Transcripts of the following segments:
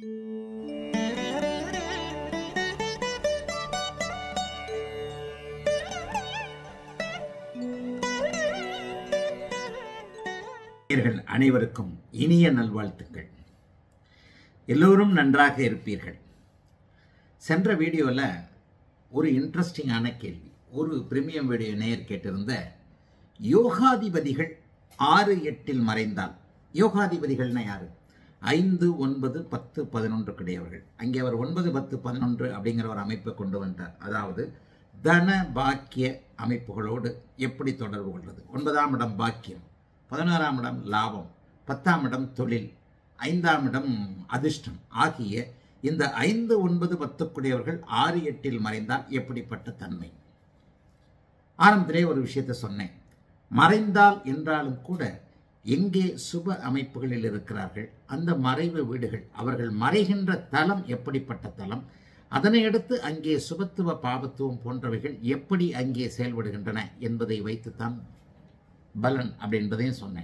நேயர்கள் அனைவருக்கும் இனிய நல்வாழ்த்துக்கள் எல்லோரும் நன்றாக இருப்பீர்கள் சென்ற வீடியோவில் ஒரு இன்ட்ரெஸ்டிங்கான கேள்வி ஒரு பிரீமியம் வீடியோ நேயர் கேட்டிருந்த யோகாதிபதிகள் ஆறு எட்டில் மறைந்தால் யோகாதிபதிகள்னா யாரு ஐந்து ஒன்பது பத்து பதினொன்று கிடையவர்கள் அங்கே அவர் ஒன்பது பத்து பதினொன்று அப்படிங்கிற ஒரு அமைப்பை கொண்டு வந்தார் அதாவது தன பாக்கிய அமைப்புகளோடு எப்படி தொடர்பு கொள்வது ஒன்பதாம் இடம் பாக்கியம் பதினோராம் இடம் லாபம் பத்தாம் இடம் தொழில் ஐந்தாம் இடம் அதிர்ஷ்டம் ஆகிய இந்த ஐந்து ஒன்பது பத்துக்குடையவர்கள் ஆறு எட்டில் மறைந்தால் எப்படிப்பட்ட தன்மை ஆரம்பத்திலே ஒரு விஷயத்தை சொன்னேன் மறைந்தால் என்றாலும் கூட எங்கே சுப அமைப்புகளில் இருக்கிறார்கள் அந்த மறைவு வீடுகள் அவர்கள் மறைகின்ற தலம் எப்படிப்பட்ட தலம் அதனை அடுத்து அங்கே சுபத்துவ பாபத்துவம் போன்றவைகள் எப்படி அங்கே செயல்படுகின்றன என்பதை வைத்துத்தான் பலன் அப்படின்றதையும் சொன்னேன்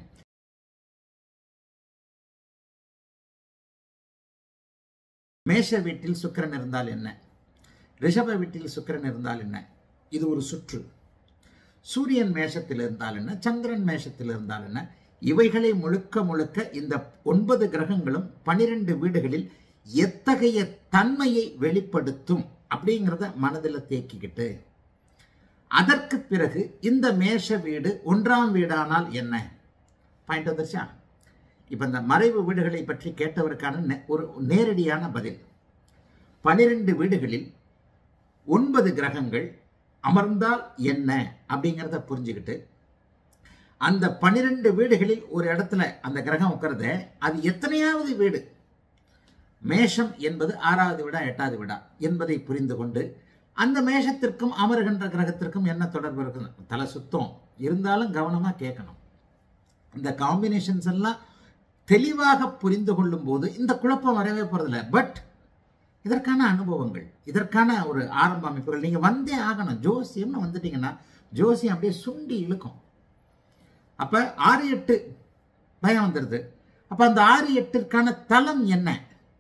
மேஷ வீட்டில் சுக்கிரன் இருந்தால் என்ன ரிஷப வீட்டில் சுக்கிரன் இருந்தால் என்ன இது ஒரு சுற்று சூரியன் மேஷத்தில் இருந்தால் என்ன சந்திரன் மேஷத்தில் இருந்தால் என்ன இவைகளை முழுக்க முழுக்க இந்த ஒன்பது கிரகங்களும் பனிரெண்டு வீடுகளில் எத்தகைய தன்மையை வெளிப்படுத்தும் அப்படிங்கிறத மனதில் தேக்கிக்கிட்டு அதற்கு பிறகு இந்த மேஷ வீடு ஒன்றாம் வீடானால் என்ன பாயிண்ட் வந்துருச்சா இப்போ இந்த மறைவு வீடுகளை பற்றி கேட்டவருக்கான நே- ஒரு நேரடியான பதில் பனிரெண்டு வீடுகளில் ஒன்பது கிரகங்கள் அமர்ந்தால் என்ன அப்படிங்கிறத புரிஞ்சுக்கிட்டு அந்த பனிரெண்டு வீடுகளில் ஒரு இடத்துல அந்த கிரகம் உட்கறத அது எத்தனையாவது வீடு மேஷம் என்பது ஆறாவது விடா எட்டாவது விடா என்பதை புரிந்து கொண்டு அந்த மேஷத்திற்கும் அமருகின்ற கிரகத்திற்கும் என்ன தொடர்பு இருக்கு தலை சுத்தம் இருந்தாலும் கவனமா கேட்கணும் இந்த காம்பினேஷன்ஸ் எல்லாம் தெளிவாக புரிந்து கொள்ளும் போது இந்த குழப்பம் வரவே போறதில்ல பட் இதற்கான அனுபவங்கள் இதற்கான ஒரு ஆரம்ப அமைப்புகள் நீங்க வந்தே ஆகணும் ஜோசியம்னு வந்துட்டீங்கன்னா ஜோசியம் அப்படியே சுண்டி இழுக்கும் அப்ப ஆறு எட்டு பயம் வந்துடுது அப்ப அந்த ஆறு எட்டிற்கான தலம் என்ன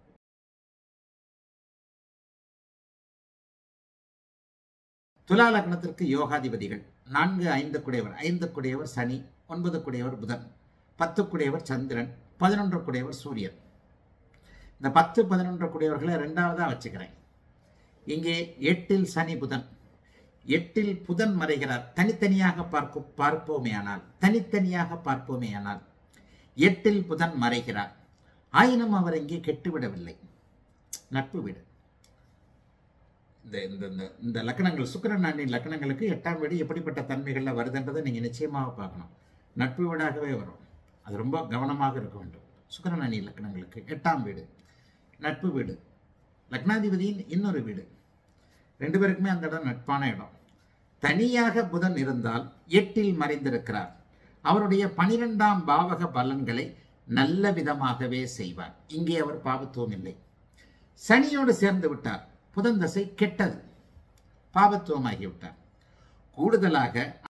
துலா லக்னத்திற்கு யோகாதிபதிகள் நான்கு ஐந்து குடையவர் ஐந்து குடையவர் சனி ஒன்பது குடையவர் புதன் பத்து குடையவர் சந்திரன் பதினொன்று குடையவர் சூரியன் இந்த பத்து பதினொன்று குடையவர்களை ரெண்டாவதா வச்சுக்கிறேன் இங்கே எட்டில் சனி புதன் எட்டில் புதன் மறைகிறார் தனித்தனியாக பார்க்க பார்ப்போமேயானால் தனித்தனியாக பார்ப்போமேயானால் எட்டில் புதன் மறைகிறார் ஆயினும் அவர் இங்கே கெட்டுவிடவில்லை நட்பு வீடு இந்த இந்த இந்த இந்த லக்கணங்கள் சுக்கிரன் நாண்டின் லக்கணங்களுக்கு எட்டாம் வீடு எப்படிப்பட்ட தன்மைகளில் வருதுன்றதை நீங்கள் நிச்சயமாக பார்க்கணும் நட்பு வீடாகவே வரும் அது ரொம்ப கவனமாக இருக்க வேண்டும் சுக்கிரன் அணி லக்கணங்களுக்கு எட்டாம் வீடு நட்பு வீடு லக்னாதிபதியின் இன்னொரு வீடு ரெண்டு பேருக்குமே அந்த இடம் நட்பான இடம் தனியாக புதன் இருந்தால் எட்டில் மறைந்திருக்கிறார் அவருடைய பனிரெண்டாம் பாவக பலன்களை நல்ல விதமாகவே செய்வார் இங்கே அவர் பாவத்துவம் இல்லை சனியோடு சேர்ந்து விட்டார் புதன் தசை கெட்டது பாவத்துவமாகிவிட்டார் கூடுதலாக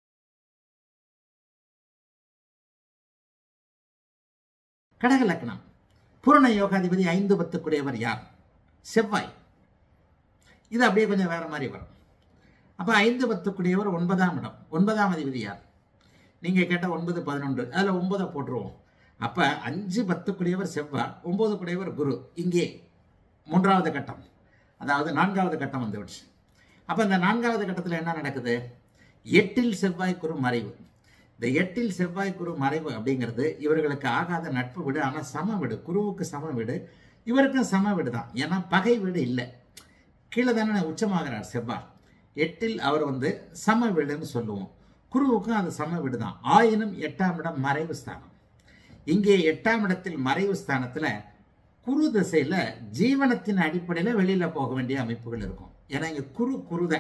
கடக லக்னம் பூரண யோகாதிபதி ஐந்து பத்துக்குடையவர் யார் செவ்வாய் இது அப்படியே கொஞ்சம் வேற மாதிரி வரும் அப்போ ஐந்து பத்துக்குடையவர் ஒன்பதாம் இடம் ஒன்பதாம் அதிபதி யார் நீங்கள் கேட்ட ஒன்பது பதினொன்று அதில் ஒன்பதை போட்டுருவோம் அப்போ அஞ்சு பத்துக்குடையவர் செவ்வாய் ஒன்பது குடையவர் குரு இங்கே மூன்றாவது கட்டம் அதாவது நான்காவது கட்டம் வந்துவிடுச்சு அப்போ இந்த நான்காவது கட்டத்தில் என்ன நடக்குது எட்டில் செவ்வாய் குரு மறைவு இந்த எட்டில் செவ்வாய் குரு மறைவு அப்படிங்கிறது இவர்களுக்கு ஆகாத நட்பு வீடு ஆனால் சம வீடு குருவுக்கு சம வீடு இவருக்கும் சம வீடு தான் ஏன்னா பகை வீடு இல்லை கீழே தானே உச்சமாகிறார் செவ்வாய் எட்டில் அவர் வந்து சம வீடுன்னு சொல்லுவோம் குருவுக்கும் அது சம வீடு தான் ஆயினும் எட்டாம் இடம் மறைவு ஸ்தானம் இங்கே எட்டாம் இடத்தில் மறைவு ஸ்தானத்துல குரு திசையில ஜீவனத்தின் அடிப்படையில வெளியில போக வேண்டிய அமைப்புகள் இருக்கும் ஏன்னா இங்க குரு குருத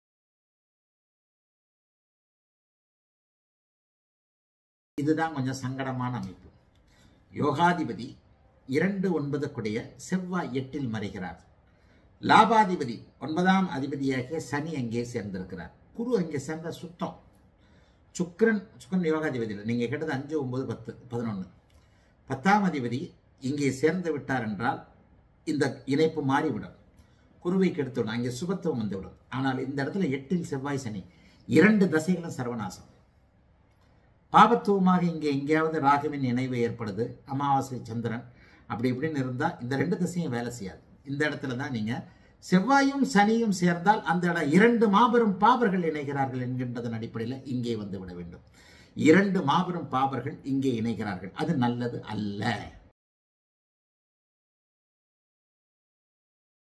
இதுதான் கொஞ்சம் சங்கடமான அமைப்பு யோகாதிபதி இரண்டு ஒன்பது கூடிய செவ்வாய் எட்டில் மறைகிறார் லாபாதிபதி ஒன்பதாம் அதிபதியாகிய சனி அங்கே சேர்ந்திருக்கிறார் குரு அங்கே சேர்ந்த சுத்தம் சுக்கிரன் சுக்கிரன் யோகாதிபதி இல்லை நீங்கள் கேட்டது அஞ்சு ஒன்பது பத்து பதினொன்று பத்தாம் அதிபதி இங்கே சேர்ந்து விட்டார் என்றால் இந்த இணைப்பு மாறிவிடும் குருவை கெடுத்துவிடும் அங்கே சுபத்துவம் வந்துவிடும் ஆனால் இந்த இடத்துல எட்டில் செவ்வாய் சனி இரண்டு தசைகளும் சர்வநாசம் பாபத்துவமாக இங்கே எங்கேயாவது ராகுவின் இணைவு ஏற்படுது அமாவாசை சந்திரன் அப்படி இப்படின்னு இருந்தால் இந்த ரெண்டு திசையும் வேலை செய்யாது இந்த இடத்துல தான் நீங்கள் செவ்வாயும் சனியும் சேர்ந்தால் அந்த இடம் இரண்டு மாபெரும் பாபர்கள் இணைகிறார்கள் என்கின்றதன் அடிப்படையில் இங்கே வந்து விட வேண்டும் இரண்டு மாபெரும் பாபர்கள் இங்கே இணைகிறார்கள் அது நல்லது அல்ல